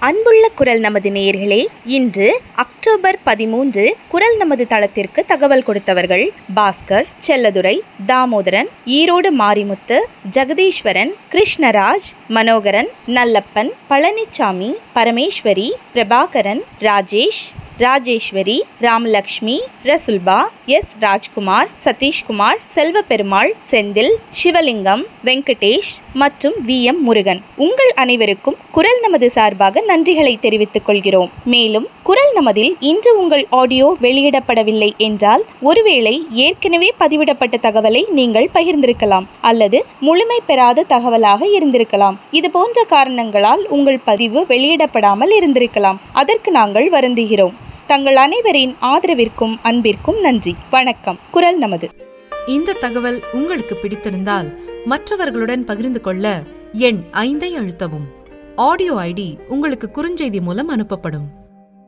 அன்புள்ள குரல் நமது நேயர்களே இன்று அக்டோபர் பதிமூன்று குரல் நமது தளத்திற்கு தகவல் கொடுத்தவர்கள் பாஸ்கர் செல்லதுரை தாமோதரன் ஈரோடு மாரிமுத்து ஜெகதீஸ்வரன் கிருஷ்ணராஜ் மனோகரன் நல்லப்பன் பழனிச்சாமி பரமேஸ்வரி பிரபாகரன் ராஜேஷ் ராஜேஸ்வரி ராமலக்ஷ்மி ரசுல்பா எஸ் ராஜ்குமார் சதீஷ்குமார் செல்வபெருமாள் செந்தில் சிவலிங்கம் வெங்கடேஷ் மற்றும் வி எம் முருகன் உங்கள் அனைவருக்கும் குரல் நமது சார்பாக நன்றிகளை தெரிவித்துக் கொள்கிறோம் மேலும் குரல் நமதில் இன்று உங்கள் ஆடியோ வெளியிடப்படவில்லை என்றால் ஒருவேளை ஏற்கனவே பதிவிடப்பட்ட தகவலை நீங்கள் பகிர்ந்திருக்கலாம் அல்லது முழுமை பெறாத தகவலாக இருந்திருக்கலாம் இது போன்ற காரணங்களால் உங்கள் பதிவு வெளியிடப்படாமல் இருந்திருக்கலாம் அதற்கு நாங்கள் வருந்துகிறோம் தங்கள் அனைவரின் ஆதரவிற்கும் அன்பிற்கும் நன்றி வணக்கம் குரல் நமது இந்த தகவல் உங்களுக்கு பிடித்திருந்தால் மற்றவர்களுடன் பகிர்ந்து கொள்ள எண் ஐந்தை அழுத்தவும் ஆடியோ ஐடி உங்களுக்கு குறுஞ்செய்தி மூலம் அனுப்பப்படும்